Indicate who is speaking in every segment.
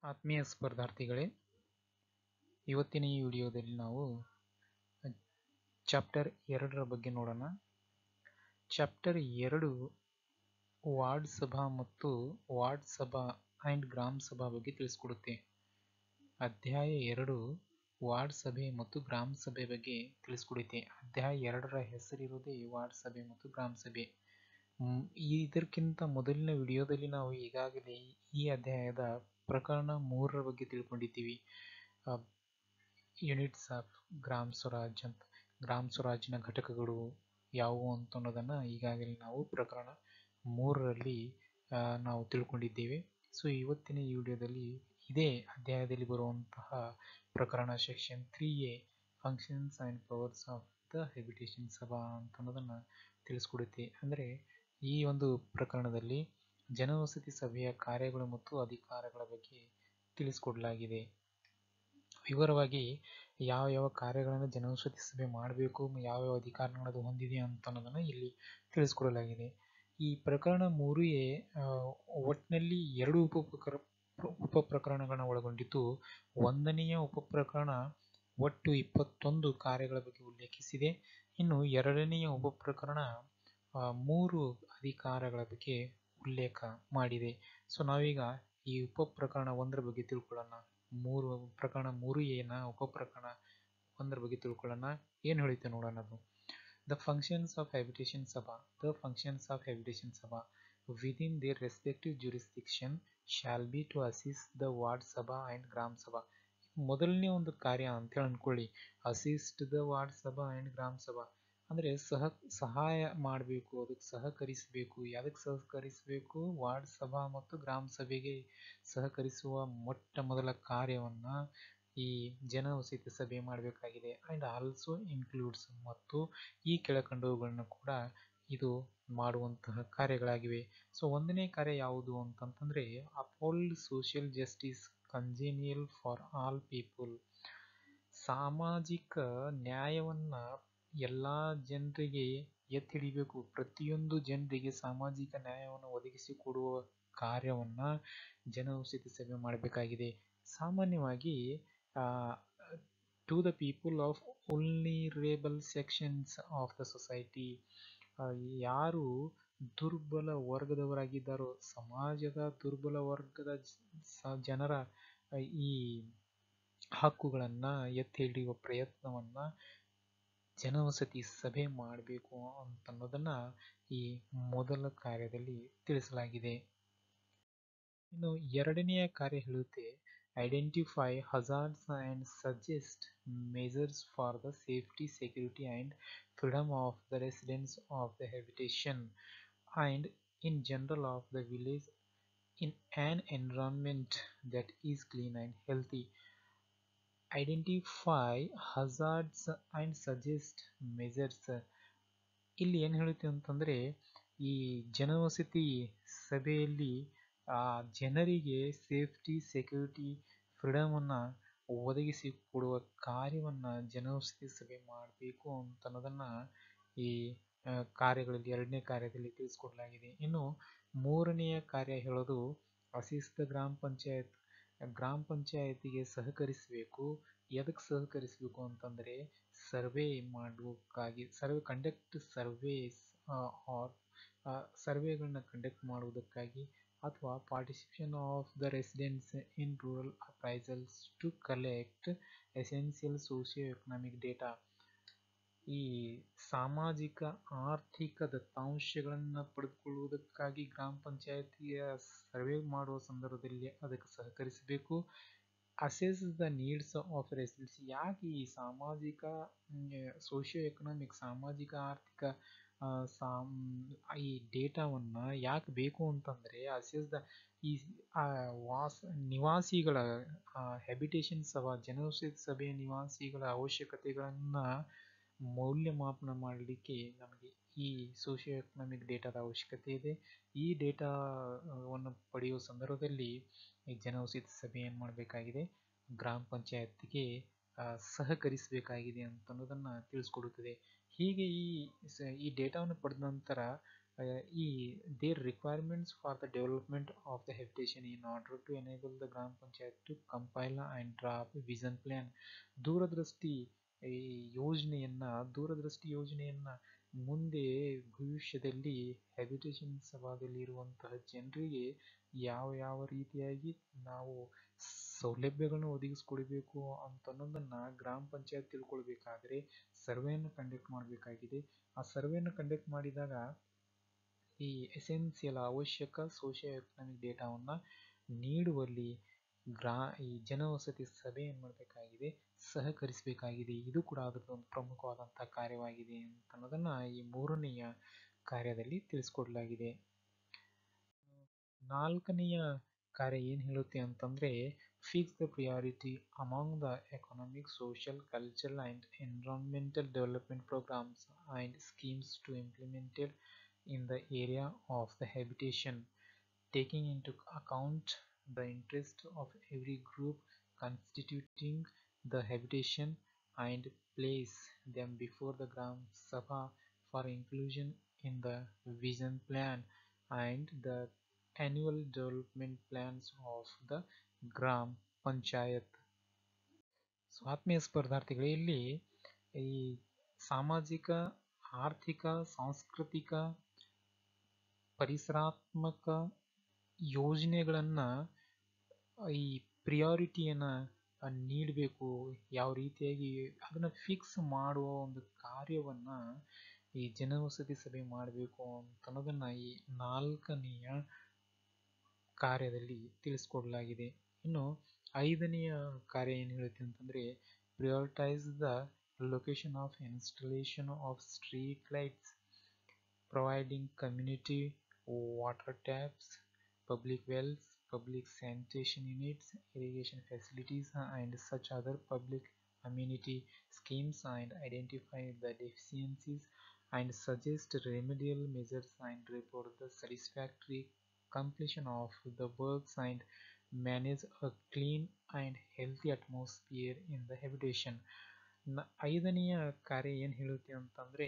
Speaker 1: ಆತ್ಮೀಯ ಸ್ಪರ್ಧಾರ್ಥಿಗಳೇ ಇವತ್ತಿನ ಈ ವಿಡಿಯೋದಲ್ಲಿ ನಾವು ಚಾಪ್ಟರ್ ಎರಡರ ಬಗ್ಗೆ ನೋಡೋಣ ಚಾಪ್ಟರ್ ಎರಡು ವಾರ್ಡ್ ಸಭಾ ಮತ್ತು ವಾರ್ಡ್ ಸಭಾ ಆ್ಯಂಡ್ ಗ್ರಾಮ ಸಭಾ ಬಗ್ಗೆ ತಿಳಿಸ್ಕೊಡುತ್ತೆ ಅಧ್ಯಾಯ ಎರಡು ವಾರ್ಡ್ ಸಭೆ ಮತ್ತು ಗ್ರಾಮ ಸಭೆ ಬಗ್ಗೆ ತಿಳಿಸ್ಕೊಡುತ್ತೆ ಅಧ್ಯಾಯ ಎರಡರ ಹೆಸರಿರೋದೇ ವಾರ್ಡ್ ಸಭೆ ಮತ್ತು ಗ್ರಾಮ ಸಭೆ ಮ್, ಇದಕ್ಕಿಂತ ಮೊದಲಿನ ವಿಡಿಯೋದಲ್ಲಿ ನಾವು ಈಗಾಗಲೇ ಈ ಅಧ್ಯಾಯದ ಪ್ರಕರಣ ಮೂರರ ಬಗ್ಗೆ ತಿಳ್ಕೊಂಡಿದ್ದೀವಿ ಯೂನಿಟ್ಸ್ ಆಫ್ ಗ್ರಾಮ ಸ್ವರಾಜ್ ಅಂತ ಗ್ರಾಮ ಸ್ವರಾಜ್ನ ಘಟಕಗಳು ಯಾವುವು ಅಂತ ಅನ್ನೋದನ್ನು ಈಗಾಗಲೇ ನಾವು ಪ್ರಕರಣ ಮೂರರಲ್ಲಿ ಆ, ನಾವು ತಿಳ್ಕೊಂಡಿದ್ದೇವೆ ಸೊ ಇವತ್ತಿನ ಈ ವಿಡಿಯೋದಲ್ಲಿ ಇದೇ ಅಧ್ಯಾಯದಲ್ಲಿ ಬರುವಂತಹ ಪ್ರಕರಣ section three A functions and powers of the habitation Sabha ಅಂತ ಅನ್ನೋದನ್ನು ತಿಳಿಸ್ಕೊಡುತ್ತೆ ಅಂದರೆ ಈ ಒಂದು ಪ್ರಕರಣದಲ್ಲಿ ಜನವಸತಿ ಸಭೆಯ ಕಾರ್ಯಗಳು ಮತ್ತು ಅಧಿಕಾರಗಳ ಬಗ್ಗೆ ತಿಳಿಸ್ಕೊಡಲಾಗಿದೆ ವಿವರವಾಗಿ ಯಾವ ಯಾವ ಕಾರ್ಯಗಳನ್ನು ಜನವಸತಿ ಸಭೆ ಮಾಡಬೇಕು ಯಾವ ಯಾವ ಅಧಿಕಾರಗಳನ್ನು ಅದು ಹೊಂದಿದೆ ಅಂತ ಅನ್ನೋದನ್ನು ಇಲ್ಲಿ ತಿಳಿಸ್ಕೊಡಲಾಗಿದೆ ಈ ಪ್ರಕರಣ ಮೂರು ಎ ಒಟ್ಟಿನಲ್ಲಿ ಎರಡು ಉಪ ಪ್ರಕರ ಉಪ ಪ್ರಕರಣಗಳನ್ನ ಒಳಗೊಂಡಿದ್ದು ಒಂದನೆಯ ಉಪ ಪ್ರಕರಣ ಒಟ್ಟು ಇಪ್ಪತ್ತೊಂದು ಕಾರ್ಯಗಳ ಬಗ್ಗೆ ಉಲ್ಲೇಖಿಸಿದೆ ಇನ್ನು ಎರಡನೆಯ ಉಪ ಪ್ರಕರಣ ಆ, ಮೂರು ಅಧಿಕಾರಗಳ ಬಗ್ಗೆ ಉಲ್ಲೇಖ ಮಾಡಿದೆ ಸೊ ನಾವೀಗ ಈ ಉಪ ಪ್ರಕರಣ ಒಂದರ ಬಗ್ಗೆ ತಿಳ್ಕೊಳ್ಳೋಣ ಮೂರು ಪ್ರಕರಣ ಮೂರು ಏನ ಉಪ ಪ್ರಕರಣ ಒಂದರ ಬಗ್ಗೆ ತಿಳ್ಕೊಳ್ಳೋಣ ಏನು ಹೇಳುತ್ತೆ ನೋಡೋಣ ಅದು the functions of habitation Sabha the functions of habitation Sabha within their respective jurisdiction shall be to assist the ward Sabha and Grama Sabha ಮೊದಲನೇ ಒಂದು ಕಾರ್ಯ ಅಂತೇಳಿ ಅನ್ಕೊಳ್ಳಿ assist the ward Sabha and Grama Sabha ಅಂದರೆ ಸಹ ಸಹಾಯ ಮಾಡಬೇಕು ಅದಕ್ಕೆ ಸಹಕರಿಸಬೇಕು ಯಾವುದಕ್ಕೆ ಸಹಕರಿಸಬೇಕು ವಾರ್ಡ್ ಸಭಾ ಮತ್ತು ಗ್ರಾಮ ಸಭೆಗೆ ಸಹಕರಿಸುವ ಮೊಟ್ಟ ಮೊದಲ ಕಾರ್ಯವನ್ನು ಈ ಜನವಸತಿ ಸಭೆ ಮಾಡಬೇಕಾಗಿದೆ ಆ್ಯಂಡ್ ಆಲ್ಸೋ ಇನ್ಕ್ಲೂಡ್ಸ್ ಮತ್ತು ಈ ಕೆಳಕಂಡವುಗಳನ್ನು ಕೂಡ ಇದು ಮಾಡುವಂತಹ ಕಾರ್ಯಗಳಾಗಿವೆ ಸೊ ಒಂದನೇ ಕಾರ್ಯ ಯಾವುದು ಅಂತಂತಂದರೆ uphold social justice congenial for all people ಸಾಮಾಜಿಕ ನ್ಯಾಯವನ್ನ ಎಲ್ಲ ಜನರಿಗೆ ಎತ್ತಿ ಹಿಡಿಬೇಕು ಪ್ರತಿಯೊಂದು ಜನರಿಗೆ ಸಾಮಾಜಿಕ ನ್ಯಾಯವನ್ನು ಒದಗಿಸಿಕೊಡುವ ಕಾರ್ಯವನ್ನ ಜನೌಷಧಿ ಸಭೆ ಮಾಡಬೇಕಾಗಿದೆ ಸಾಮಾನ್ಯವಾಗಿ to the people of vulnerable sections of the society ಯಾರು ದುರ್ಬಲ ವರ್ಗದವರಾಗಿದ್ದಾರೋ ಸಮಾಜದ ದುರ್ಬಲ ವರ್ಗದ ಜ- ಸ- ಜನರ ಆ, ಈ ಹಕ್ಕುಗಳನ್ನ ಎತ್ತಿ ಹಿಡಿಯುವ ಪ್ರಯತ್ನವನ್ನ ಜನವಸತಿ ಸಭೆ ಮಾಡಬೇಕು ಅಂತನ್ನೋದನ್ನ ಈ ಮೊದಲ ಕಾರ್ಯದಲ್ಲಿ ತಿಳಿಸಲಾಗಿದೆ ಇನ್ನು ಎರಡನೆಯ ಕಾರ್ಯ ಹೇಳುತ್ತೆ identify hazards and suggest measures for the safety security and freedom of the residents of the habitation and in general of the village in an environment that is clean and healthy identify hazards and suggest measures ಇಲ್ಲಿ ಏನು ಹೇಳುತ್ತೆ ಅಂತಂದರೆ ಈ ಜನವಸತಿ ಸಭೆಯಲ್ಲಿ ಆ ಜನರಿಗೆ safety security ಫ್ರೀಡಮನ್ನು ಒದಗಿಸಿ ಕೊಡುವ ಕಾರ್ಯವನ್ನು ಜನವಸತಿ ಸಭೆ ಮಾಡಬೇಕು ಅಂತ ಅನ್ನೋದನ್ನು ಈ ಆ, ಕಾರ್ಯಗಳಲ್ಲಿ ಎರಡನೇ ಕಾರ್ಯದಲ್ಲಿ ತಿಳಿಸ್ಕೊಡಲಾಗಿದೆ ಇನ್ನು ಮೂರನೆಯ ಕಾರ್ಯ ಹೇಳೋದು ಅಸಿಸ್ತ ಗ್ರಾಮ ಪಂಚಾಯತ್ ಗ್ರಾಮ ಪಂಚಾಯತಿಗೆ ಸಹಕರಿಸಬೇಕು ಎದಕ್ಕೆ ಸಹಕರಿಸಬೇಕು ಅಂತಂದರೆ ಸರ್ವೆ ಮಾಡೋಕ್ಕಾಗಿ ಸರ್ವೆ ಕಂಡಕ್ಟ್ ಸರ್ವೇಸ್ ಆರ್ ಸರ್ವೆಗಳನ್ನ ಕಂಡಕ್ಟ್ ಮಾಡುವುದಕ್ಕಾಗಿ ಅಥವಾ participation of the residents in rural appraisals to collect essential socio economic data ಈ ಸಾಮಾಜಿಕ ಆರ್ಥಿಕ ದತ್ತಾಂಶಗಳನ್ನು ಪಡೆದುಕೊಳ್ಳುವುದಕ್ಕಾಗಿ ಗ್ರಾಮ ಪಂಚಾಯತಿಯ ಸರ್ವೆ ಮಾಡುವ ಸಂದರ್ಭದಲ್ಲಿ ಅದಕ್ಕೆ ಸಹಕರಿಸಬೇಕು assess the needs of residents ಯಾಕೆ ಈ ಸಾಮಾಜಿಕ ಸೋಷಿಯೋ ಎಕನಾಮಿಕ್ ಸಾಮಾಜಿಕ ಆರ್ಥಿಕ ಆ, ಸಾಮ್ ಈ ಡೇಟಾವನ್ನು ಯಾಕೆ ಬೇಕು ಅಂತಂದರೆ ಅಸೆಸ್ ದ ಈ ಆ, ವಾಸ ನಿವಾಸಿಗಳ ಹೆಬಿಟೇಷನ್ ಸಭಾ ಜನೌಷಧಿ ಸಭೆಯ ನಿವಾಸಿಗಳ ಅವಶ್ಯಕತೆಗಳನ್ನು ಮೌಲ್ಯಮಾಪನ ಮಾಡಲಿಕ್ಕೆ ನಮಗೆ ಈ ಸೋಷಿಯೋ ಎಕನಾಮಿಕ್ ಡೇಟಾದ ಅವಶ್ಯಕತೆ ಇದೆ ಈ ಡೇಟಾವನ್ನು ಪಡೆಯುವ ಸಂದರ್ಭದಲ್ಲಿ ಈ ಜನೌಷಧಿ ಸಭೆ ಏನು ಮಾಡಬೇಕಾಗಿದೆ ಗ್ರಾಮ ಪಂಚಾಯತ್ಗೆ ಸಹಕರಿಸಬೇಕಾಗಿದೆ ಅಂತ ಅನ್ನೋದನ್ನು ತಿಳಿಸ್ಕೊಡುತ್ತದೆ ಹೀಗೆ ಈ ಸ ಈ ಡೇಟಾವನ್ನು ಪಡೆದ ನಂತರ ಈ their requirements for the development of the habitation in order to enable the ಗ್ರಾಮ panchayat to compile and draft vision plan ದೂರದೃಷ್ಟಿ ಈ ಯೋಜನೆಯನ್ನ ದೂರದೃಷ್ಟಿ ಯೋಜನೆಯನ್ನ ಮುಂದೆ ಭವಿಷ್ಯದಲ್ಲಿ ಹ್ಯಾಬಿಟೇಷನ್ ಸಭಾದಲ್ಲಿ ಇರುವಂತಹ ಜನರಿಗೆ ಯಾವ ಯಾವ ರೀತಿಯಾಗಿ ನಾವು ಸೌಲಭ್ಯಗಳನ್ನು ಒದಗಿಸ್ಕೊಡ್ಬೇಕು ಅಂತ ಅನ್ನೋದನ್ನ ಗ್ರಾಮ ಪಂಚಾಯತ್ ತಿಳ್ಕೊಳ್ಬೇಕಾದ್ರೆ ಸರ್ವೆಯನ್ನು ಕಂಡಕ್ಟ್ ಮಾಡಬೇಕಾಗಿದೆ ಆ ಸರ್ವೆಯನ್ನು ಕಂಡಕ್ಟ್ ಮಾಡಿದಾಗ ಈ ಎಸೆನ್ಸಿಯಲ್ ಅವಶ್ಯಕ ಸೋಷಿಯೋ ಎಕನಾಮಿಕ್ ಡೇಟಾವನ್ನು ನೀಡುವಲ್ಲಿ ಗ್ರಾ ಈ ಜನವಸತಿ ಸಭೆ ಏನು ಮಾಡಬೇಕಾಗಿದೆ ಸಹಕರಿಸಬೇಕಾಗಿದೆ ಇದು ಕೂಡ ಅದರದ್ದು ಒಂದು ಪ್ರಮುಖವಾದಂತಹ ಕಾರ್ಯವಾಗಿದೆ ಅಂತ ಅನ್ನೋದನ್ನ ಈ ಮೂರನೆಯ ಕಾರ್ಯದಲ್ಲಿ ತಿಳಿಸ್ಕೊಡ್ಲಾಗಿದೆ ನಾಲ್ಕನೆಯ ಕಾರ್ಯ ಏನು ಹೇಳುತ್ತೆ ಅಂತಂದ್ರೆ fix the priority among the economic social cultural and environmental development programmes and schemes to implemented in the area of the habitation, taking into account the interest of every group constituting the habitation and place them before the Gram Sabha for inclusion in the vision plan and the annual development plans of the Gram Panchayat. So ಆತ್ಮೀಯ ಸ್ಪರ್ಧಾರ್ಥಿಗಳೇ ಇಲ್ಲಿ ಈ ಸಾಮಾಜಿಕ ಆರ್ಥಿಕ ಸಾಂಸ್ಕೃತಿಕ ಪರಿಸರಾತ್ಮಕ ಯೋಜನೆಗಳನ್ನು ಈ ಪ್ರಿಯಾರಿಟಿಯನ್ನು ನೀಡಬೇಕು ಯಾವ ರೀತಿಯಾಗಿ ಅದನ್ನು ಫಿಕ್ಸ್ ಮಾಡುವ ಒಂದು ಕಾರ್ಯವನ್ನು ಈ ಜನವಸತಿ ಸಭೆ ಮಾಡಬೇಕು ಅಂತ ಅನ್ನೋದನ್ನು ಈ ನಾಲ್ಕನೆಯ ಕಾರ್ಯದಲ್ಲಿ ತಿಳಿಸ್ಕೊಡ್ಲಾಗಿದೆ ಇನ್ನು ಐದನೆಯ ಕಾರ್ಯ ಏನು ಹೇಳುತ್ತೆ ಅಂತಂದರೆ prioritise the location of installation of street lights providing community water taps, public wells, public sanitation units, irrigation facilities, and such other public amenity schemes and identify the deficiencies and suggest remedial measures and report the satisfactory completion of the works and manage a clean and healthy atmosphere in the habitation. ಐದನೆಯ ಕಾರ್ಯ ಏನು ಹೇಳುತ್ತೆ ಅಂತಂದರೆ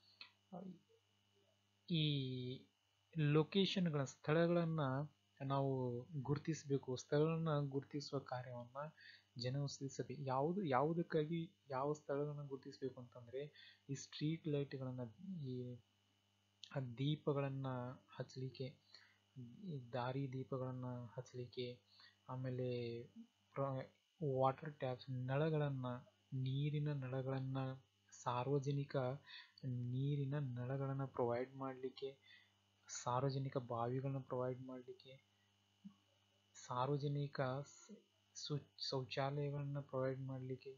Speaker 1: ಈ ಲೊಕೇಶನ್ಗಳ ಸ್ಥಳಗಳನ್ನು ನಾವು ಗುರುತಿಸಬೇಕು ಸ್ಥಳಗಳನ್ನು ಗುರುತಿಸುವ ಕಾರ್ಯವನ್ನು ಜನವಸತಿ ಸಭೆ ಯಾವುದು ಯಾವುದಕ್ಕಾಗಿ ಯಾವ ಸ್ಥಳಗಳನ್ನು ಗುರುತಿಸಬೇಕು ಅಂತಂದರೆ ಈ ಸ್ಟ್ರೀಟ್ ಲೈಟ್ಗಳನ್ನು ಈ ದೀಪಗಳನ್ನು ಹಚ್ಚಲಿಕ್ಕೆ ದಾರಿ ದೀಪಗಳನ್ನು ಹಚ್ಚಲಿಕ್ಕೆ ಆಮೇಲೆ ವಾಟರ್ ಟ್ಯಾಪ್ಸ್ ನಳಗಳನ್ನು ನೀರಿನ ನಳಗಳನ್ನು ಸಾರ್ವಜನಿಕ ನೀರಿನ ನಳಗಳನ್ನು ಪ್ರೊವೈಡ್ ಮಾಡಲಿಕ್ಕೆ ಸಾರ್ವಜನಿಕ ಬಾವಿಗಳನ್ನ ಪ್ರೊವೈಡ್ ಮಾಡಲಿಕ್ಕೆ ಸಾರ್ವಜನಿಕ ಸು ಶೌಚಾಲಯಗಳನ್ನ ಪ್ರೊವೈಡ್ ಮಾಡಲಿಕ್ಕೆ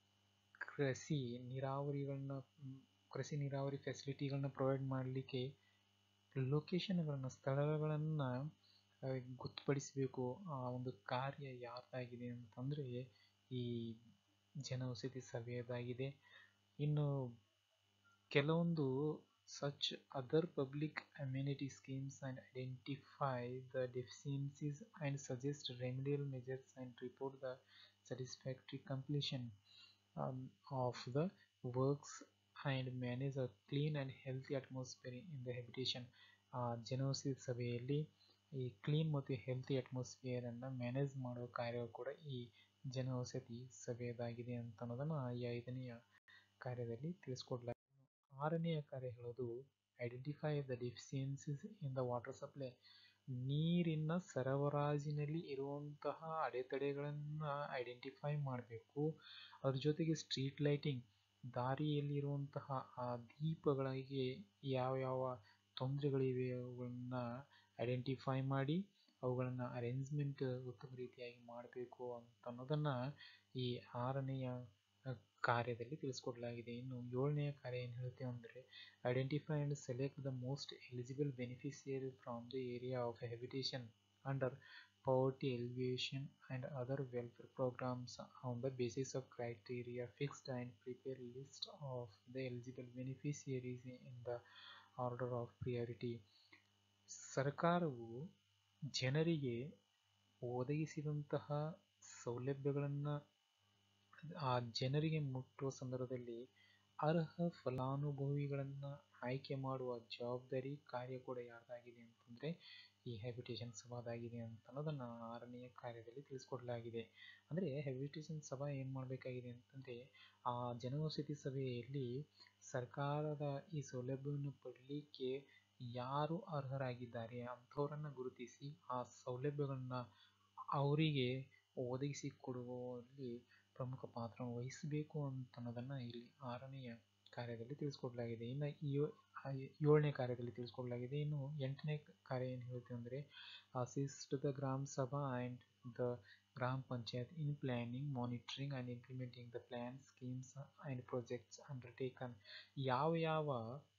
Speaker 1: ಕೃಷಿ ನೀರಾವರಿಗಳನ್ನ ಕೃಷಿ ನೀರಾವರಿ ಫೆಸಿಲಿಟಿಗಳನ್ನ ಪ್ರೊವೈಡ್ ಮಾಡಲಿಕ್ಕೆ ಲೊಕೇಶನ್ಗಳನ್ನು ಸ್ಥಳಗಳನ್ನು ಗೊತ್ತುಪಡಿಸಬೇಕು ಆ ಒಂದು ಕಾರ್ಯ ಯಾರ್ದಾಗಿದೆ ಅಂತಂದರೆ ಈ ಜನವಸತಿ ಸಭೆಯದಾಗಿದೆ ಇನ್ನು ಕೆಲವೊಂದು such other public amenity schemes and identify the deficiencies and suggest remedial measures and report the satisfactory completion of the works and manage a clean and healthy atmosphere in the habitation ಜನವಸತಿ ಸಭೆಯಲ್ಲಿ ಈ clean ಮತ್ತು healthy ಅಟ್ಮಾಸ್ಫಿಯರನ್ನು manage ಮಾಡುವ ಕಾರ್ಯ ಕೂಡ ಈ ಜನವಸತಿ ಸಭೆಯದಾಗಿದೆ ಅಂತ ಅನ್ನೋದನ್ನು ಈ ಐದನೆಯ ಕಾರ್ಯದಲ್ಲಿ ತಿಳಿಸ್ಕೊಡ್ಲಾಗಿದೆ ಆರನೆಯ ಕಾರ್ಯ ಹೇಳೋದು identify the deficiencies in the water supply ನೀರಿನ ಸರಬರಾಜಿನಲ್ಲಿ ಇರುವಂತಹ ಅಡೆತಡೆಗಳನ್ನು ಐಡೆಂಟಿಫೈ ಮಾಡಬೇಕು ಅದ್ರ ಜೊತೆಗೆ ಸ್ಟ್ರೀಟ್ ಲೈಟಿಂಗ್ ದಾರಿಯಲ್ಲಿರುವಂತಹ ಆ ದೀಪಗಳಿಗೆ ಯಾವ ಯಾವ ತೊಂದರೆಗಳಿವೆ ಅವುಗಳನ್ನ ಐಡೆಂಟಿಫೈ ಮಾಡಿ ಅವುಗಳನ್ನು ಅರೇಂಜ್ಮೆಂಟ್ ಉತ್ತಮ ರೀತಿಯಾಗಿ ಮಾಡಬೇಕು ಅಂತ ಅನ್ನೋದನ್ನು ಈ ಆರನೆಯ ಕಾರ್ಯದಲ್ಲಿ ತಿಳಿಸ್ಕೊಡ್ಲಾಗಿದೆ ಇನ್ನು ಏಳನೆಯ ಕಾರ್ಯ ಏನು ಹೇಳುತ್ತೆ ಅಂದರೆ identify and select the most eligible beneficiary from the area of habitation under poverty alleviation and other welfare programs on the basis of criteria fixed and prepare list of the eligible beneficiaries in the order of priority ಸರ್ಕಾರವು ಜನರಿಗೆ ಒದಗಿಸಿದಂತಹ ಸೌಲಭ್ಯಗಳನ್ನು ಆ ಜನರಿಗೆ ಮುಟ್ಟುವ ಸಂದರ್ಭದಲ್ಲಿ ಅರ್ಹ ಫಲಾನುಭವಿಗಳನ್ನು ಆಯ್ಕೆ ಮಾಡುವ ಜವಾಬ್ದಾರಿ ಕಾರ್ಯ ಕೂಡ ಯಾರ್ದಾಗಿದೆ ಅಂತಂದರೆ ಈ ಹ್ಯಾಬಿಟೇಷನ್ ಸಭಾದಾಗಿದೆ ಅಂತ ಅನ್ನೋದನ್ನು ಆರನೆಯ ಕಾರ್ಯದಲ್ಲಿ ತಿಳಿಸ್ಕೊಡ್ಲಾಗಿದೆ ಅಂದರೆ ಹ್ಯಾಬಿಟೇಷನ್ ಸಭಾ ಏನು ಮಾಡಬೇಕಾಗಿದೆ ಅಂತಂದರೆ ಆ ಜನೌಷಧಿ ಸಭೆಯಲ್ಲಿ ಸರ್ಕಾರದ ಈ ಸೌಲಭ್ಯವನ್ನು ಪಡಲಿಕ್ಕೆ ಯಾರು ಅರ್ಹರಾಗಿದ್ದಾರೆ ಅಂಥವರನ್ನು ಗುರುತಿಸಿ ಆ ಸೌಲಭ್ಯಗಳನ್ನ ಅವರಿಗೆ ಒದಗಿಸಿ ಕೊಡುವಲ್ಲಿ ಪ್ರಮುಖ ಪಾತ್ರವನ್ನು ವಹಿಸಬೇಕು ಅಂತ ಅನ್ನೋದನ್ನು ಇಲ್ಲಿ ಆರನೆಯ ಕಾರ್ಯದಲ್ಲಿ ತಿಳಿಸ್ಕೊಡ್ಲಾಗಿದೆ ಇನ್ನು ಏಳನೇ ಕಾರ್ಯದಲ್ಲಿ ತಿಳಿಸ್ಕೊಡ್ಲಾಗಿದೆ ಇನ್ನು ಎಂಟನೇ ಕಾರ್ಯ ಏನು ಹೇಳುತ್ತೆ ಅಂದರೆ ಅಸಿಸ್ಟ್ ದ ಗ್ರಾಮ ಸಭಾ ಆ್ಯಂಡ್ ದ ಗ್ರಾಮ panchayat in planning monitoring and implementing the plan schemes and projects undertaken ಯಾವ ಯಾವ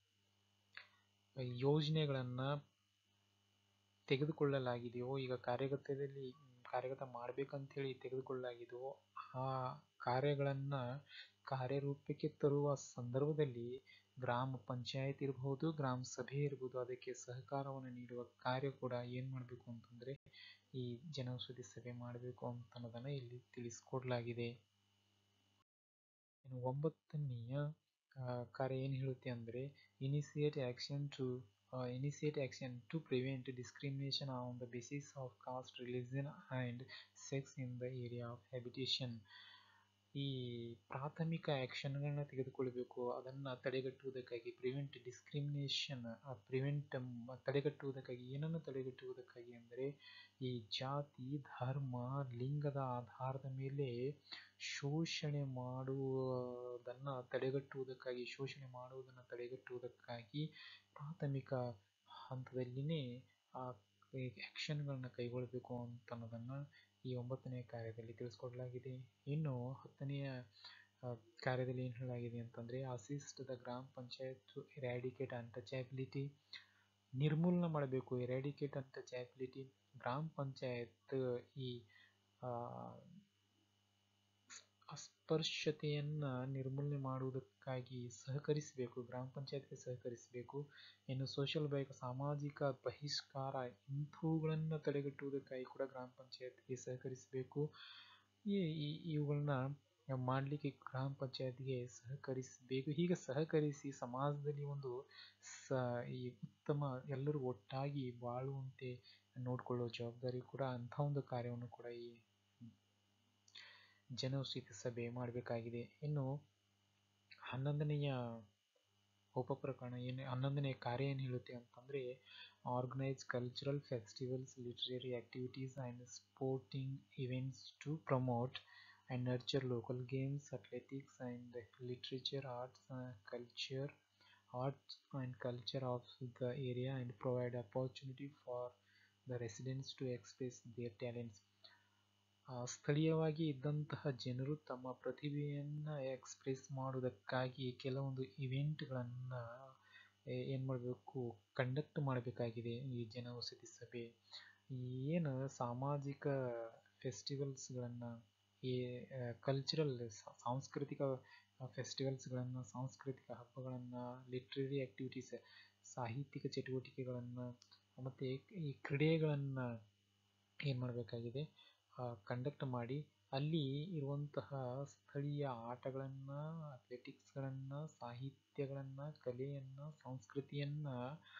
Speaker 1: ಯೋಜನೆಗಳನ್ನು ತೆಗೆದುಕೊಳ್ಳಲಾಗಿದೆಯೋ ಈಗ ಕಾರ್ಯಗತದಲ್ಲಿ ಕಾರ್ಯಗತ ಮಾಡಬೇಕಂತೇಳಿ ತೆಗೆದುಕೊಳ್ಳಲಾಗಿದೆಯೋ ಆ ಕಾರ್ಯಗಳನ್ನು ಕಾರ್ಯರೂಪಕ್ಕೆ ತರುವ ಸಂದರ್ಭದಲ್ಲಿ ಗ್ರಾಮ ಪಂಚಾಯತ್ ಇರಬಹುದು ಗ್ರಾಮ ಸಭೆ ಇರ್ಬೋದು ಅದಕ್ಕೆ ಸಹಕಾರವನ್ನು ನೀಡುವ ಕಾರ್ಯ ಕೂಡ ಏನು ಮಾಡಬೇಕು ಅಂತಂದರೆ ಈ ಜನೌಷಧಿ ಸಭೆ ಮಾಡಬೇಕು ಅಂತ ಅನ್ನೋದನ್ನು ಇಲ್ಲಿ ತಿಳಿಸ್ಕೊಡ್ಲಾಗಿದೆ ಇನ್ನು ಒಂಬತ್ತನೆಯ ಕಾರ್ಯ ಏನು ಹೇಳುತ್ತೆ ಅಂದರೆ initiate action to initiate action to prevent discrimination on the basis of caste religion and sex in the area of habitation ಈ ಪ್ರಾಥಮಿಕ ಆ್ಯಕ್ಷನ್ಗಳನ್ನ ತೆಗೆದುಕೊಳ್ಬೇಕು ಅದನ್ನು ತಡೆಗಟ್ಟುವುದಕ್ಕಾಗಿ ಪ್ರಿವೆಂಟ್ ಡಿಸ್ಕ್ರಿಮಿನೇಷನ್ ಪ್ರಿವೆಂಟ್ ತಡೆಗಟ್ಟುವುದಕ್ಕಾಗಿ ಏನನ್ನು ತಡೆಗಟ್ಟುವುದಕ್ಕಾಗಿ ಅಂದರೆ ಈ ಜಾತಿ ಧರ್ಮ ಲಿಂಗದ ಆಧಾರದ ಮೇಲೆ ಶೋಷಣೆ ಮಾಡುವುದನ್ನು ತಡೆಗಟ್ಟುವುದಕ್ಕಾಗಿ ಶೋಷಣೆ ಮಾಡುವುದನ್ನು ತಡೆಗಟ್ಟುವುದಕ್ಕಾಗಿ ಪ್ರಾಥಮಿಕ ಹಂತದಲ್ಲಿನೇ ಆ ಆ್ಯಕ್ಷನ್ಗಳನ್ನ ಕೈಗೊಳ್ಳಬೇಕು ಅಂತ ಅನ್ನೋದನ್ನು ಈ ಒಂಬತ್ತನೇ ಕಾರ್ಯದಲ್ಲಿ ತಿಳಿಸ್ಕೊಡ್ಲಾಗಿದೆ ಇನ್ನು ಹತ್ತನೆಯ ಕಾರ್ಯದಲ್ಲಿ ಏನು ಹೇಳಲಾಗಿದೆ ಅಂತಂದರೆ ಅಸಿಸ್ಟ್ ದ ಗ್ರಾಮ ಪಂಚಾಯತ್ ಇರ್ಯಾಡಿಕೇಟ್ ಅನ್ಟಚಬಿಲಿಟಿ ನಿರ್ಮೂಲನೆ ಮಾಡಬೇಕು ಇರ್ಯಾಡಿಕೇಟ್ ಅನ್ಟಚಬಿಲಿಟಿ ಗ್ರಾಮ ಪಂಚಾಯತ್ ಈ ಅಸ್ಪೃಶ್ಯತೆಯನ್ನು ನಿರ್ಮೂಲನೆ ಮಾಡುವುದಕ್ಕಾಗಿ ಸಹಕರಿಸಬೇಕು ಗ್ರಾಮ ಪಂಚಾಯತ್ಗೆ ಸಹಕರಿಸಬೇಕು ಇನ್ನು ಸೋಷಿಯಲ್ ಬೈಕ್ ಸಾಮಾಜಿಕ ಬಹಿಷ್ಕಾರ ಇಂಥವುಗಳನ್ನು ತಡೆಗಟ್ಟುವುದಕ್ಕಾಗಿ ಕೂಡ ಗ್ರಾಮ ಪಂಚಾಯತ್ಗೆ ಸಹಕರಿಸಬೇಕು ಈ ಇವುಗಳನ್ನ ಮಾಡಲಿಕ್ಕೆ ಗ್ರಾಮ ಪಂಚಾಯತ್ಗೆ ಸಹಕರಿಸಬೇಕು ಹೀಗೆ ಸಹಕರಿಸಿ ಸಮಾಜದಲ್ಲಿ ಒಂದು ಸ ಈ ಉತ್ತಮ ಎಲ್ಲರೂ ಒಟ್ಟಾಗಿ ಬಾಳುವಂತೆ ನೋಡಿಕೊಳ್ಳುವ ಜವಾಬ್ದಾರಿ ಕೂಡ ಅಂಥ ಒಂದು ಕಾರ್ಯವನ್ನು ಕೂಡ ಈ ಜನೌಷಧಿ ಸಭೆ ಮಾಡಬೇಕಾಗಿದೆ ಇನ್ನು ಹನ್ನೊಂದನೆಯ ಉಪಪ್ರಕರಣ ಏನು ಹನ್ನೊಂದನೆಯ ಕಾರ್ಯ ಏನು ಹೇಳುತ್ತೆ ಅಂತಂದರೆ organise cultural festivals literary activities and sporting events to promote and nurture local games athletics and literature arts culture arts and culture of the area and provide opportunity for the residents to express their talents. ಸ್ಥಳೀಯವಾಗಿ ಇದ್ದಂತಹ ಜನರು ತಮ್ಮ ಪ್ರತಿಭೆಯನ್ನು express ಮಾಡುವುದಕ್ಕಾಗಿ ಕೆಲವೊಂದು ಇವೆಂಟ್ಗಳನ್ನು ಏನು ಮಾಡಬೇಕು conduct ಮಾಡಬೇಕಾಗಿದೆ ಈ ಜನೌಷಧಿ ಸಭೆ ಏನು ಸಾಮಾಜಿಕ ಫೆಸ್ಟಿವಲ್ಸ್ಗಳನ್ನು ಈ ಕಲ್ಚರಲ್ ಸಾಂಸ್ಕೃತಿಕ ಫೆಸ್ಟಿವಲ್ಸ್ಗಳನ್ನು ಸಾಂಸ್ಕೃತಿಕ ಹಬ್ಬಗಳನ್ನು ಲಿಟ್ರರಿ ಆ್ಯಕ್ಟಿವಿಟೀಸ್ ಸಾಹಿತ್ಯಿಕ ಚಟುವಟಿಕೆಗಳನ್ನು ಮತ್ತು ಈ ಕ್ರೀಡೆಗಳನ್ನು ಏನು ಮಾಡಬೇಕಾಗಿದೆ ಕಂಡಕ್ಟ್ ಮಾಡಿ ಅಲ್ಲಿ ಇರುವಂತಹ ಸ್ಥಳೀಯ ಆಟಗಳನ್ನು ಅಥ್ಲೆಟಿಕ್ಸ್ಗಳನ್ನು ಸಾಹಿತ್ಯಗಳನ್ನು ಕಲೆಯನ್ನು ಸಂಸ್ಕೃತಿಯನ್ನು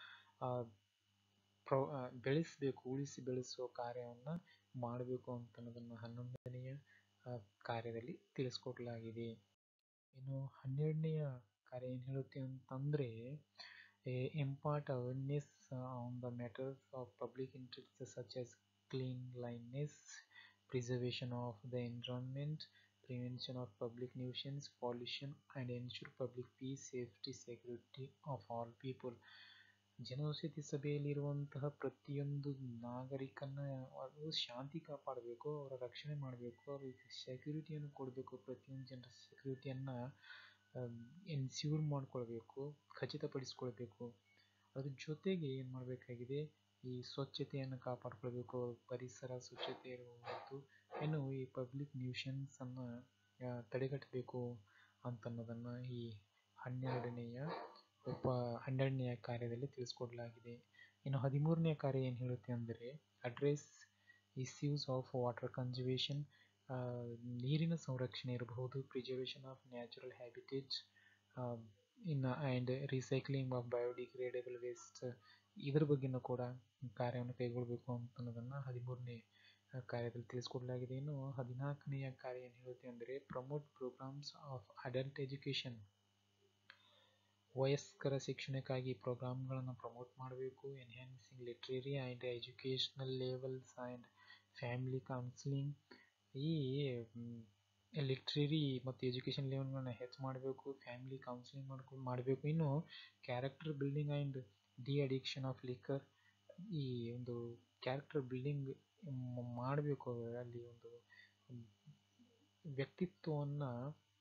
Speaker 1: ಪ್ರ ಬೆಳೆಸಬೇಕು ಉಳಿಸಿ ಬೆಳೆಸುವ ಕಾರ್ಯವನ್ನು ಮಾಡಬೇಕು ಅಂತ ಅನ್ನೋದನ್ನು ಹನ್ನೊಂದನೆಯ ಕಾರ್ಯದಲ್ಲಿ ತಿಳಿಸ್ಕೊಡ್ಲಾಗಿದೆ ಇನ್ನು ಹನ್ನೆರಡನೆಯ ಕಾರ್ಯ ಏನು ಹೇಳುತ್ತೆ ಅಂತಂದರೆ impart awareness on the matters of public interest such as cleanliness, preservation of the environment, prevention of public nuisance, pollution, and ensure public peace, safety, security of all people. ಜನೌಷಧಿ ಸಭೆಯಲ್ಲಿರುವಂತಹ ಪ್ರತಿಯೊಂದು ನಾಗರಿಕನ ಅದು ಶಾಂತಿ ಕಾಪಾಡಬೇಕು ಅವರ ರಕ್ಷಣೆ ಮಾಡಬೇಕು ಅವರಿಗೆ ಸೆಕ್ಯೂರಿಟಿಯನ್ನು ಕೊಡಬೇಕು ಪ್ರತಿಯೊಂದು ಜನರ ಸೆಕ್ಯೂರಿಟಿಯನ್ನು ಎನ್ಶ್ಯೂರ್ ಮಾಡಿಕೊಳ್ಬೇಕು ಖಚಿತಪಡಿಸ್ಕೊಳ್ಬೇಕು ಅದ್ರ ಜೊತೆಗೆ ಏನು ಮಾಡಬೇಕಾಗಿದೆ ಈ ಸ್ವಚ್ಛತೆಯನ್ನು ಕಾಪಾಡ್ಕೊಳ್ಬೇಕು ಪರಿಸರ ಸ್ವಚ್ಛತೆ ಇರಬಹುದು ಇನ್ನು ಈ ಪಬ್ಲಿಕ್ ನ್ಯೂಷನ್ಸನ್ನು ತಡೆಗಟ್ಟಬೇಕು ಅಂತನ್ನೋದನ್ನು ಈ ಹನ್ನೆರಡನೆಯ ಉಪ ಹನ್ನೆರಡನೆಯ ಕಾರ್ಯದಲ್ಲಿ ತಿಳಿಸ್ಕೊಡ್ಲಾಗಿದೆ ಇನ್ನು ಹದಿಮೂರನೆಯ ಕಾರ್ಯ ಏನು ಹೇಳುತ್ತೆ ಅಂದರೆ address issues of water conservation ನೀರಿನ ಸಂರಕ್ಷಣೆ ಇರಬಹುದು ಪ್ರಿಸರ್ವೇಷನ್ ಆಫ್ ನ್ಯಾಚುರಲ್ ಹ್ಯಾಬಿಟೇಟ್ ಇನ್ನು and recycling of biodegradable waste ಇದ್ರ ಬಗ್ಗೆನೂ ಕೂಡ ಕಾರ್ಯವನ್ನು ಕೈಗೊಳ್ಳಬೇಕು ಅಂತ ಅನ್ನೋದನ್ನು ಹದಿಮೂರನೇ ಕಾರ್ಯದಲ್ಲಿ ತಿಳಿಸ್ಕೊಡಲಾಗಿದೆ ಇನ್ನು ಹದಿನಾಲ್ಕನೆಯ ಕಾರ್ಯ ಏನು ಹೇಳುತ್ತೆ ಅಂದರೆ promote programmes of adult education ವಯಸ್ಕರ ಶಿಕ್ಷಣಕ್ಕಾಗಿ ಪ್ರೋಗ್ರಾಮ್ಗಳನ್ನು ಪ್ರಮೋಟ್ ಮಾಡಬೇಕು enhancing literary and educational levels and family counselling ಈ ಲಿಟ್ರರಿ ಮತ್ತು ಎಜುಕೇಷನ್ ಲೆವೆಲ್ಗಳನ್ನ ಹೆಚ್ಚು ಮಾಡಬೇಕು ಫ್ಯಾಮಿಲಿ ಕೌನ್ಸಿಲಿಂಗ್ ಮಾಡ್ಕೊಂಡು ಮಾಡಬೇಕು ಇನ್ನು character building and de addiction of liquor ಈ ಒಂದು ಕ್ಯಾರೆಕ್ಟರ್ ಬಿಲ್ಡಿಂಗ್ ಮಾಡಬೇಕು ಅಲ್ಲಿ ಒಂದು ವ್ಯಕ್ತಿತ್ವವನ್ನು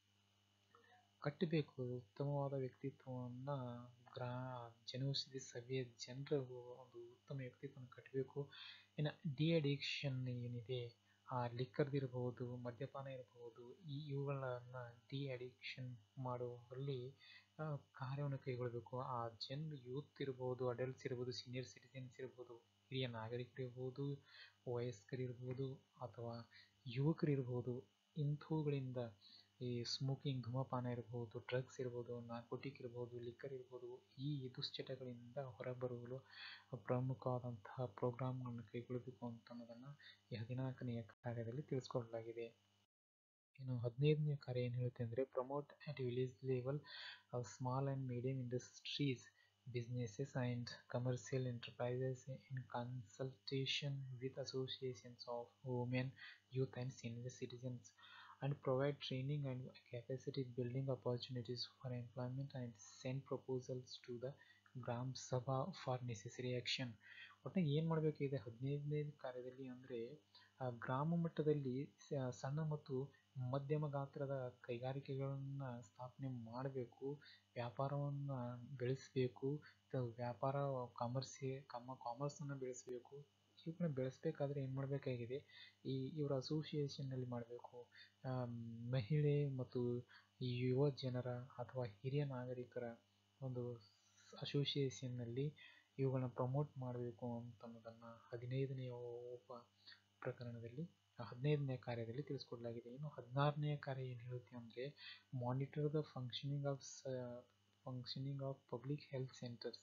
Speaker 1: ಕಟ್ಟಬೇಕು ಉತ್ತಮವಾದ ವ್ಯಕ್ತಿತ್ವವನ್ನು ಗ್ರಾ ಜನೌಷಧಿ ಸಭೆಯ ಜನರು ಒಂದು ಉತ್ತಮ ವ್ಯಕ್ತಿತ್ವವನ್ನು ಕಟ್ಟಬೇಕು ಇನ್ನು ಡಿ ಅಡಿಕ್ಷನ್ ಏನಿದೆ ಆ ಲಿಕ್ಕರ್ದಿರ್ಬೋದು ಮದ್ಯಪಾನ ಇರಬಹುದು ಈ ಇವುಗಳನ್ನು ಡಿ ಅಡಿಕ್ಷನ್ ಮಾಡುವಲ್ಲಿ ಕಾರ್ಯವನ್ನು ಕೈಗೊಳ್ಳಬೇಕು ಆ ಜನರು ಯೂತ್ ಇರ್ಬೋದು ಅಡಲ್ಟ್ಸ್ ಇರ್ಬೋದು ಸೀನಿಯರ್ ಸಿಟಿಸನ್ಸ್ ಇರ್ಬೋದು ಹಿರಿಯ ನಾಗರಿಕರಿರ್ಬೋದು ವಯಸ್ಕರಿರ್ಬೋದು ಅಥವಾ ಯುವಕರಿರ್ಬೋದು ಇಂಥವುಗಳಿಂದ ಈ ಸ್ಮೋಕಿಂಗ್ ಧೂಮಪಾನ ಇರ್ಬೋದು ಡ್ರಗ್ಸ್ ಇರ್ಬೋದು ನಾರ್ಕೋಟಿಕ್ ಇರ್ಬೋದು ಲಿಕ್ಕರ್ ಇರ್ಬೋದು ಈ ದುಶ್ಚಟಗಳಿಂದ ಹೊರಬರಲು ಪ್ರಮುಖವಾದಂತಹ ಪ್ರೋಗ್ರಾಮ್ಗಳನ್ನು ಕೈಗೊಳ್ಳಬೇಕು ಅಂತ ಅನ್ನೋದನ್ನು ಈ ಹದಿನಾಲ್ಕನೆಯ ಕಾರ್ಯದಲ್ಲಿ ತಿಳಿಸ್ಕೊಡಲಾಗಿದೆ ಇನ್ನು ಹದಿನೈದನೇ ಕಾರ್ಯ ಏನು ಹೇಳುತ್ತೆ ಅಂದರೆ promote at village level small and medium industries businesses and commercial enterprises in consultation with associations of women, youth and senior citizens and provide training and capacity building opportunities for employment and send proposals to the Gram Sabha for necessary action ಒಟ್ಟಾಗಿ ಏನು ಮಾಡಬೇಕಿದೆ ಹದಿನೈದನೇ ಕಾರ್ಯದಲ್ಲಿ ಅಂದರೆ ಗ್ರಾಮ ಮಟ್ಟದಲ್ಲಿ ಸಣ್ಣ ಮತ್ತು ಮಧ್ಯಮ ಗಾತ್ರದ ಕೈಗಾರಿಕೆಗಳನ್ನು ಸ್ಥಾಪನೆ ಮಾಡಬೇಕು ವ್ಯಾಪಾರವನ್ನು ಬೆಳೆಸಬೇಕು ವ್ಯಾಪಾರ ಕಾಮರ್ಸಿ ಕಮ್ಮ ಕಾಮರ್ಸನ್ನು ಬೆಳೆಸಬೇಕು ಇವುಗಳನ್ನ ಬೆಳೆಸಬೇಕಾದ್ರೆ ಏನು ಮಾಡಬೇಕಾಗಿದೆ ಈ ಇವರ ಅಸೋಸಿಯೇಷನ್ನಲ್ಲಿ ಮಾಡಬೇಕು ಮಹಿಳೆ ಮತ್ತು ಯುವ ಜನರ ಅಥವಾ ಹಿರಿಯ ನಾಗರಿಕರ ಒಂದು ಅಸೋಸಿಯೇಷನ್ನಲ್ಲಿ ಇವುಗಳನ್ನ ಪ್ರಮೋಟ್ ಮಾಡಬೇಕು ಅಂತ ಅನ್ನೋದನ್ನು ಹದಿನೈದನೆಯ ಉಪ ಪ್ರಕರಣದಲ್ಲಿ ಹದಿನೈದನೇ ಕಾರ್ಯದಲ್ಲಿ ತಿಳಿಸ್ಕೊಡಲಾಗಿದೆ ಇನ್ನು ಹದಿನಾರನೆಯ ಕಾರ್ಯ ಏನು ಹೇಳುತ್ತೆ ಅಂದರೆ monitor the functioning of functioning of public health centres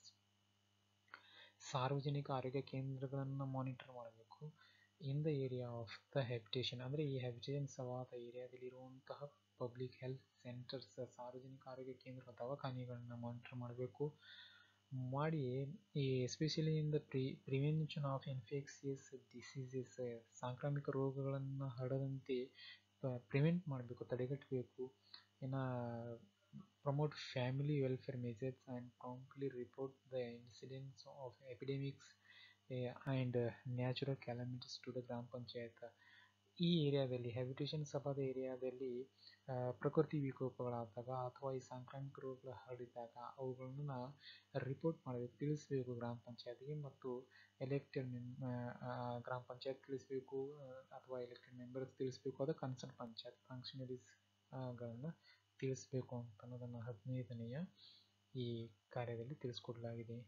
Speaker 1: ಸಾರ್ವಜನಿಕ ಆರೋಗ್ಯ ಕೇಂದ್ರಗಳನ್ನು ಮಾನಿಟರ್ ಮಾಡಬೇಕು in the area of the habitation ಅಂದರೆ ಈ ಹ್ಯಾಬಿಟೇಷನ್ ಸವಾದ ಏರಿಯಾದಲ್ಲಿ ಇರುವಂತಹ ಪಬ್ಲಿಕ್ ಹೆಲ್ತ್ ಸೆಂಟರ್ಸ್ ಸಾರ್ವಜನಿಕ ಆರೋಗ್ಯ ಕೇಂದ್ರ ದವಾಖಾನೆಗಳನ್ನ ಮಾನಿಟರ್ ಮಾಡಬೇಕು ಮಾಡಿ ಈ especially in the pre prevention of infectious diseases ಸಾಂಕ್ರಾಮಿಕ ರೋಗಗಳನ್ನು ಹರಡದಂತೆ ಪ್ರಿವೆಂಟ್ ಮಾಡಬೇಕು ತಡೆಗಟ್ಟಬೇಕು ಇನ್ನು promote family welfare measures and promptly report the incidence of epidemics and natural calamities to the ಗ್ರಾಮ ಪಂಚಾಯತ್ ಈ ಏರಿಯಾದಲ್ಲಿ ಹ್ಯಾಬಿಟೇಷನ್ ಸಭಾದ ಏರಿಯಾದಲ್ಲಿ ಪ್ರಕೃತಿ ವಿಕೋಪಗಳಾದಾಗ ಅಥವಾ ಈ ಸಾಂಕ್ರಾಮಿಕ ರೋಗಗಳು ಹರಡಿದಾಗ ಅವುಗಳನ್ನ ರಿಪೋರ್ಟ್ ಮಾಡಬೇಕು ತಿಳಿಸಬೇಕು ಗ್ರಾಮ ಪಂಚಾಯತ್ಗೆ ಮತ್ತು ಎಲೆಕ್ಟೆಡ್ ಗ್ರಾಮ ಪಂಚಾಯತ್ ತಿಳಿಸಬೇಕು ಅಥವಾ ಎಲೆಕ್ಟೆಡ್ ಮೆಂಬರ್ಸ್ ತಿಳಿಸಬೇಕು ಅದು ಕನ್ಸರ್ನ್ ಪಂಚಾಯತ್ ಫಂಕ್ಷನರೀಸ್ಗಳನ್ನು ತಿಳಿಸಬೇಕು ಅಂತ ಅನ್ನೋದನ್ನು ಹದಿನೈದನೆಯ ಈ ಕಾರ್ಯದಲ್ಲಿ ತಿಳಿಸ್ಕೊಡಲಾಗಿದೆ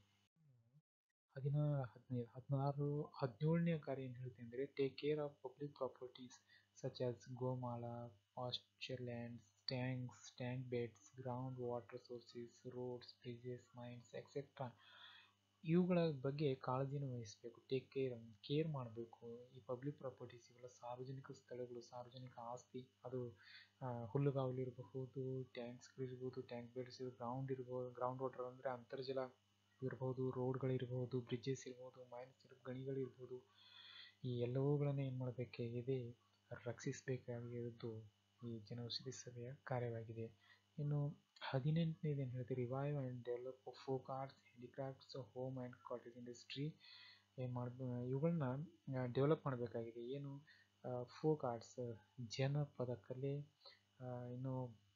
Speaker 1: ಹದಿನಾ ಹದಿನೈದು ಹದಿನಾರು ಹದಿನೇಳನೇ ಕಾರ್ಯ ಏನು ಹೇಳುತ್ತೆ ಅಂದರೆ take care of public properties such as ಗೋಮಾಳ pasture lands tanks tank beds ground water sources roads bridges mines etcetera ಇವುಗಳ ಬಗ್ಗೆ ಕಾಳಜಿನ ವಹಿಸಬೇಕು ಟೇಕ್ ಕೇರ್ ಕೇರ್ ಮಾಡಬೇಕು ಈ ಪಬ್ಲಿಕ್ ಪ್ರಾಪರ್ಟೀಸ್ ಇವೆಲ್ಲ ಸಾರ್ವಜನಿಕ ಸ್ಥಳಗಳು ಸಾರ್ವಜನಿಕ ಆಸ್ತಿ ಅದು ಹುಲ್ಲುಗಾವಲಿರಬಹುದು ಟ್ಯಾಂಕ್ಸ್ಗಳಿರ್ಬೋದು ಟ್ಯಾಂಕ್ ಬೆಡ್ಸ್ ಗ್ರೌಂಡ್ ಇರ್ಬೋದು ಗ್ರೌಂಡ್ ವಾಟರ್ ಅಂದರೆ ಅಂತರ್ಜಲ ಇರ್ಬೋದು ರೋಡ್ಗಳಿರ್ಬೋದು ಬ್ರಿಡ್ಜಸ್ ಇರ್ಬೋದು ಮೈನ್ಸ್ ಗಣಿಗಳಿರ್ಬೋದು ಈ ಎಲ್ಲವುಗಳನ್ನು ಏನು ಮಾಡಬೇಕಾಗಿದೆ ರಕ್ಷಿಸಬೇಕಾಗಿರೋದು ಈ ಜನೌಷಧಿ ಸಭೆಯ ಕಾರ್ಯವಾಗಿದೆ ಇನ್ನು ಹದಿನೆಂಟನೇದು ಏನು ಹೇಳ್ತೀವಿ revive and develop folk arts handicrafts home and cottage industry ಏನು ಮಾಡ ಇವುಗಳನ್ನ ಡೆವಲಪ್ ಮಾಡಬೇಕಾಗಿದೆ ಏನು ಫೋಕ್ ಆರ್ಟ್ಸ್ ಜನಪದ ಕಲೆ ಇನ್ನು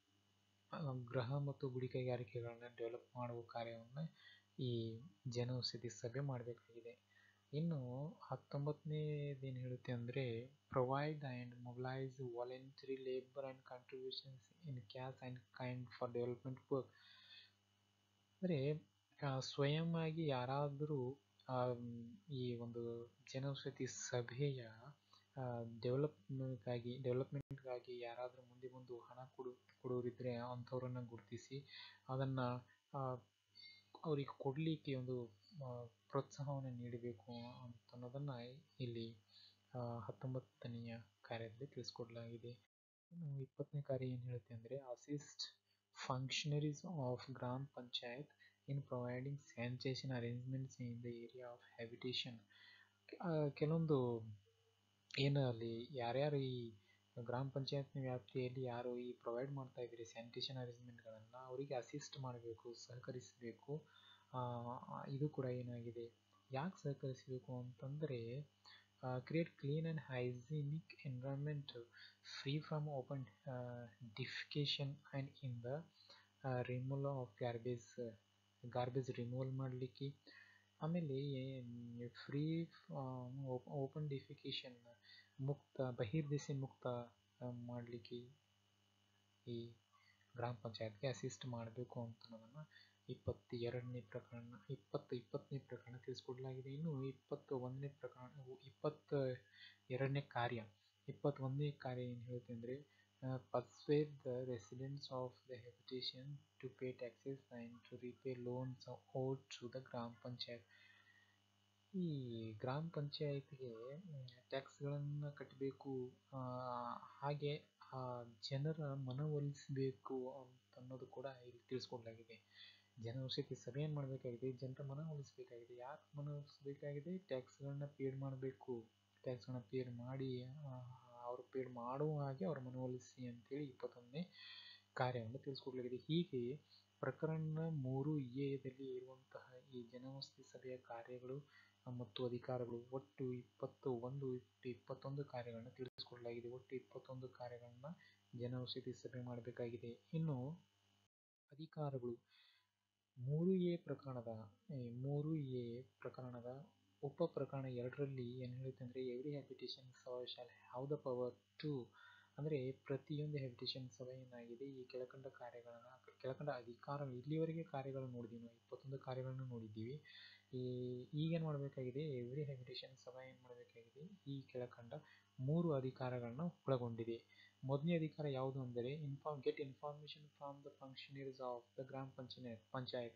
Speaker 1: ಗೃಹ ಮತ್ತು ಗುಡಿ ಕೈಗಾರಿಕೆಗಳನ್ನ ಡೆವಲಪ್ ಮಾಡುವ ಕಾರ್ಯವನ್ನು ಈ ಜನೌಷಧಿ ಸಭೆ ಮಾಡಬೇಕಾಗಿದೆ ಇನ್ನು ಹತ್ತೊಂಬತ್ತನೇದು ಏನು ಹೇಳುತ್ತೆ ಅಂದರೆ provide and mobilise voluntary labour and contributions in cash and kind for development work ಅಂದರೆ ಸ್ವಯಂ ಆಗಿ ಯಾರಾದರೂ ಈ ಒಂದು ಜನೌಷಧಿ ಸಭೆಯ ಡೆವಲಪ್ಮೆಂಟ್ಗಾಗಿ ಡೆವಲಪ್ಮೆಂಟ್ಗಾಗಿ ಯಾರಾದರೂ ಮುಂದೆ ಬಂದು ಹಣ ಕೊಡು ಕೊಡೋರಿದ್ದರೆ ಅಂಥವ್ರನ್ನು ಗುರುತಿಸಿ ಅದನ್ನು ಅವರಿಗೆ ಕೊಡಲಿಕ್ಕೆ ಒಂದು ಪ್ರೋತ್ಸಾಹವನ್ನು ನೀಡಬೇಕು ಅಂತ ಅನ್ನೋದನ್ನು ಇಲ್ಲಿ ಹತ್ತೊಂಬತ್ತನೆಯ ಕಾರ್ಯದಲ್ಲಿ ತಿಳಿಸ್ಕೊಡಲಾಗಿದೆ ಇನ್ನು ಇಪ್ಪತ್ತನೇ ಕಾರ್ಯ ಏನು ಹೇಳುತ್ತೆ ಅಂದರೆ assist functionaries of gram panchayat in providing sanitation arrangements in the area of habitation ಕೆಲವೊಂದು ಏನು ಅಲ್ಲಿ ಯಾರ್ಯಾರು ಈ ಗ್ರಾಮ ಪಂಚಾಯತ್ನ ವ್ಯಾಪ್ತಿಯಲ್ಲಿ ಯಾರು ಈ ಪ್ರೊವೈಡ್ ಮಾಡ್ತಾ ಇದ್ದೀರಿ ಸ್ಯಾನಿಟೇಷನ್ ಅರೇಂಜ್ಮೆಂಟ್ಗಳನ್ನು ಅವರಿಗೆ ಅಸಿಸ್ಟ್ ಮಾಡಬೇಕು ಸಹಕರಿಸಬೇಕು ಇದು ಕೂಡ ಏನಾಗಿದೆ ಯಾಕೆ ಸಹಕರಿಸಬೇಕು ಅಂತಂದರೆ create clean and hygienic environment free from open defecation and in the removal of garbage garbage removal ಮಾಡಲಿಕ್ಕೆ ಆಮೇಲೆ ಫ್ರೀ ಓಪನ್ ಡಿಫಿಕೇಶನ್ ಮುಕ್ತ ಬಹಿರ್ದೆಸೆ ಮುಕ್ತ ಮಾಡಲಿಕ್ಕೆ ಈ ಗ್ರಾಮ ಪಂಚಾಯತ್ಗೆ ಅಸಿಸ್ಟ್ ಮಾಡಬೇಕು ಅಂತ ಅನ್ನೋದನ್ನು ಇಪ್ಪತ್ತೆರಡನೇ ಪ್ರಕರಣ ಇಪ್ಪತ್ತು ಇಪ್ಪತ್ತನೇ ಪ್ರಕರಣ ತಿಳಿಸ್ಕೊಡಲಾಗಿದೆ ಇನ್ನು ಇಪ್ಪತ್ತು ಒಂದನೇ ಪ್ರಕರಣ ಇಪ್ಪತ್ತ ಎರಡನೇ ಕಾರ್ಯ ಇಪ್ಪತ್ತೊಂದನೇ ಕಾರ್ಯ ಏನು ಹೇಳುತ್ತೆ ಅಂದರೆ persuade the residents of the habitation to pay taxes and to repay loans out to the ಗ್ರಾಮ ಪಂಚಾಯತ್ ಈ ಗ್ರಾಮ ಪಂಚಾಯತ್ಗೆ ಟ್ಯಾಕ್ಸ್ಗಳನ್ನು ಕಟ್ಟಬೇಕು ಹಾಗೆ ಆ ಜನರ ಮನವೊಲಿಸಬೇಕು ಅಂತ ಅನ್ನೋದು ಕೂಡ ಇಲ್ಲಿ ತಿಳಿಸ್ಕೊಡಲಾಗಿದೆ ಜನೌಷಧಿ ಸಭೆ ಏನು ಮಾಡಬೇಕಾಗಿದೆ ಜನರ ಮನವೊಲಿಸಬೇಕಾಗಿದೆ ಯಾಕೆ ಮನವೊಲಿಸಬೇಕಾಗಿದೆ ಟ್ಯಾಕ್ಸ್ಗಳನ್ನ ಪೇಡ್ ಮಾಡಬೇಕು ಟ್ಯಾಕ್ಸ್ಗಳನ್ನ ಪೇಡ್ ಮಾಡಿ ಅವರು ಪೇಡ್ ಮಾಡುವ ಹಾಗೆ ಅವ್ರ ಮನವೊಲಿಸಿ ಅಂತೇಳಿ ಇಪ್ಪತ್ತೊಂದನೇ ಕಾರ್ಯವನ್ನು ತಿಳಿಸ್ಕೊಡಲಾಗಿದೆ ಹೀಗೆ ಪ್ರಕರಣ ಮೂರು ಎದಲ್ಲಿ ಇರುವಂತಹ ಈ ಜನೌಷಧಿ ಸಭೆಯ ಕಾರ್ಯಗಳು ಮತ್ತು ಅಧಿಕಾರಗಳು ಒಟ್ಟು ಇಪ್ಪತ್ತು ಒಂದು ಇಪ್ಪತ್ತೊಂದು ಕಾರ್ಯಗಳನ್ನು ತಿಳಿಸ್ಕೊಡಲಾಗಿದೆ ಒಟ್ಟು ಇಪ್ಪತ್ತೊಂದು ಕಾರ್ಯಗಳನ್ನ ಜನೌಷಧಿ ಸಭೆ ಮಾಡಬೇಕಾಗಿದೆ ಇನ್ನು ಅಧಿಕಾರಗಳು ಮೂರು ಎ ಪ್ರಕರಣದ ಮೂರು ಎ ಪ್ರಕರಣದ ಉಪ ಪ್ರಕರಣ ಎರಡರಲ್ಲಿ ಏನು ಹೇಳುತ್ತೆ ಅಂದರೆ every habitation shall have the power to ಅಂದರೆ ಪ್ರತಿಯೊಂದು ಹ್ಯಾಬಿಟೇಷನ್ ಸಭೆ ಏನಾಗಿದೆ ಈ ಕೆಳಕಂಡ ಕಾರ್ಯಗಳನ್ನು ಕೆಳಕಂಡ ಅಧಿಕಾರ ಇಲ್ಲಿವರೆಗೆ ಕಾರ್ಯಗಳನ್ನು ನೋಡಿದ್ದೀವಿ ನಾವು ಇಪ್ಪತ್ತೊಂದು ಕಾರ್ಯಗಳನ್ನು ನೋಡಿದ್ದೀವಿ ಈ ಈಗೇನು ಮಾಡಬೇಕಾಗಿದೆ ಎವ್ರಿ ಹ್ಯಾಬಿಟೇಷನ್ ಸಭೆ ಏನು ಮಾಡಬೇಕಾಗಿದೆ ಈ ಕೆಳಕಂಡ ಮೂರು ಅಧಿಕಾರಗಳನ್ನ ಒಳಗೊಂಡಿದೆ ಮೊದಲನೇ ಅಧಿಕಾರ ಯಾವುದು ಅಂದರೆ inform get information from the functionaries of the ಗ್ರಾಮ ಪಂಚಾಯತ್ ಪಂಚಾಯತ್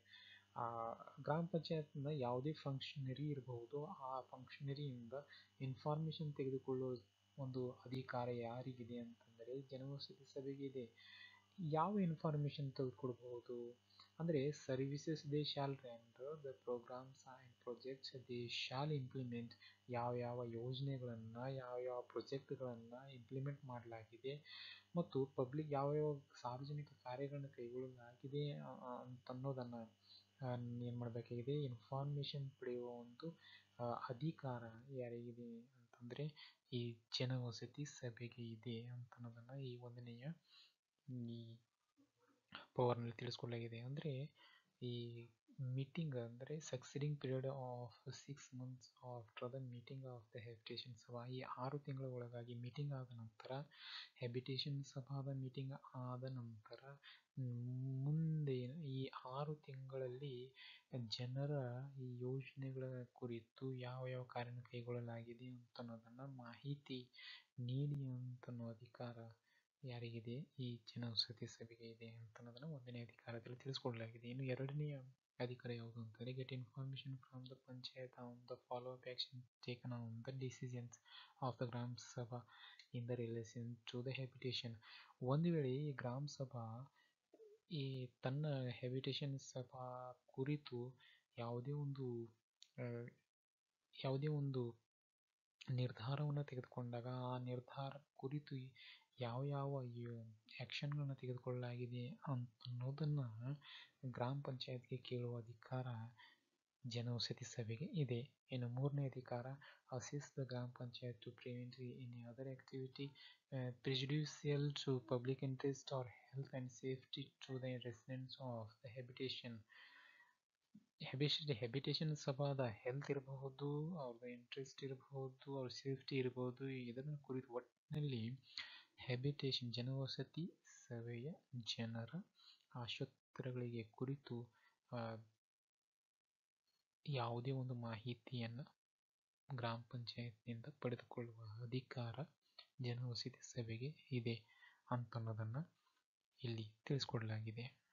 Speaker 1: ಗ್ರಾಮ ಪಂಚಾಯತ್ನ ಯಾವುದೇ ಫಂಕ್ಷನರಿ ಇರಬಹುದು ಆ ಫಂಕ್ಷನರಿಯಿಂದ ಇನ್ಫಾರ್ಮೇಷನ್ ತೆಗೆದುಕೊಳ್ಳುವ ಒಂದು ಅಧಿಕಾರ ಯಾರಿಗಿದೆ ಅಂತಂದರೆ ಜನೌಷಧಿ ಸಭೆಗೆ ಇದೆ ಯಾವ ಇನ್ಫಾರ್ಮೇಷನ್ ತೆಗೆದುಕೊಳ್ಬಹುದು ಅಂದರೆ services they shall render the programmes and projects they shall implement ಯಾವ ಯಾವ ಯೋಜನೆಗಳನ್ನು ಯಾವ ಯಾವ ಪ್ರಾಜೆಕ್ಟ್ಗಳನ್ನು ಇಂಪ್ಲಿಮೆಂಟ್ ಮಾಡಲಾಗಿದೆ ಮತ್ತು ಪಬ್ಲಿಕ್ ಯಾವ ಯಾವ ಸಾರ್ವಜನಿಕ ಕಾರ್ಯಗಳನ್ನು ಕೈಗೊಳ್ಳಲಾಗಿದೆ ಅಂತ ಅನ್ನೋದನ್ನು ಏನು ಮಾಡಬೇಕಾಗಿದೆ ಇನ್ಫಾರ್ಮೇಷನ್ ಪಡೆಯುವ ಒಂದು ಅಧಿಕಾರ ಯಾರಿಗಿದೆ ಅಂತಂದರೆ ಈ ಜನವಸತಿ ಸಭೆಗೆ ಇದೆ ಅಂತ ಅನ್ನೋದನ್ನು ಈ ಒಂದನೆಯ ಈ ಪವರ್ನಲ್ಲಿ ತಿಳಿಸ್ಕೊಡಲಾಗಿದೆ ಅಂದರೆ ಈ ಮೀಟಿಂಗ್ ಅಂದರೆ succeeding period of six months after the meeting of the habitation sabha ಈ ಆರು ತಿಂಗಳ ಒಳಗಾಗಿ ಮೀಟಿಂಗ್ ಆದ ನಂತರ ಹ್ಯಾಬಿಟೇಷನ್ ಸಭಾದ ಮೀಟಿಂಗ್ ಆದ ನಂತರ ಮುಂದೆ ಈ ಆರು ತಿಂಗಳಲ್ಲಿ ಜನರ ಈ ಯೋಜನೆಗಳ ಕುರಿತು ಯಾವ ಯಾವ ಕಾರ್ಯ ಕೈಗೊಳ್ಳಲಾಗಿದೆ ಅಂತ ಅನ್ನೋದನ್ನು ಮಾಹಿತಿ ನೀಡಿ ಅಂತನ್ನೋ ಅಧಿಕಾರ ಯಾರಿಗಿದೆ ಈ ಜನೌಷಧಿ ಸಭೆಗೆ ಇದೆ ಅಂತ ಅನ್ನೋದನ್ನು ಒಂದನೇ ಅಧಿಕಾರದಲ್ಲಿ ತಿಳಿಸ್ಕೊಡಲಾಗಿದೆ ಇನ್ನು ಎರಡನೆಯ ಅಧಿಕಾರ ಯಾವುದು ಅಂತಂದರೆ get information from the panchayat on the follow up action taken on the decisions of the gram sabha in the relation to the habitation ಒಂದು ವೇಳೆ ಈ ಗ್ರಾಮ ಸಭಾ ಈ ತನ್ನ ಹ್ಯಾಬಿಟೇಷನ್ ಸಭಾ ಕುರಿತು ಯಾವುದೇ ಒಂದು ಯಾವುದೇ ಒಂದು ನಿರ್ಧಾರವನ್ನು ತೆಗೆದುಕೊಂಡಾಗ ಆ ನಿರ್ಧಾರ ಕುರಿತು ಯಾವ ಯಾವ ಆ್ಯಕ್ಷನ್ಗಳನ್ನು ತೆಗೆದುಕೊಳ್ಳಲಾಗಿದೆ ಅಂತ ಅನ್ನೋದನ್ನು ಗ್ರಾಮ ಪಂಚಾಯತ್ಗೆ ಕೇಳುವ ಅಧಿಕಾರ ಜನೌಷಧಿ ಸಭೆಗೆ ಇದೆ ಇನ್ನು ಮೂರನೇ ಅಧಿಕಾರ ಅಸಿಸ್ಟ್ ದ ಗ್ರಾಮ panchayat to prevent any other activity prejudicial to public interest or health and safety to the residents of the habitation ಹ್ಯಾಬಿಷ್ ಹ್ಯಾಬಿಟೇಷನ್ ಸಭಾದ ಹೆಲ್ತ್ ಇರಬಹುದು ಅವ್ರದ್ದು ಇಂಟ್ರೆಸ್ಟ್ ಇರಬಹುದು ಅವ್ರ ಸೇಫ್ಟಿ ಇರಬಹುದು ಇದನ್ನು ಕುರಿತು ಒಟ್ಟಿನಲ್ಲಿ ಹ್ಯಾಬಿಟೇಷನ್ ಜನವಸತಿ ಸಭೆಯ ಜನರ ಆಶೋತ್ತರಗಳಿಗೆ ಕುರಿತು ಯಾವುದೇ ಒಂದು ಮಾಹಿತಿಯನ್ನು ಗ್ರಾಮ ಪಂಚಾಯತ್ನಿಂದ ಪಡೆದುಕೊಳ್ಳುವ ಅಧಿಕಾರ ಜನೌಷಧಿ ಸಭೆಗೆ ಇದೆ ಅಂತನ್ನೋದನ್ನು ಇಲ್ಲಿ ತಿಳಿಸ್ಕೊಡಲಾಗಿದೆ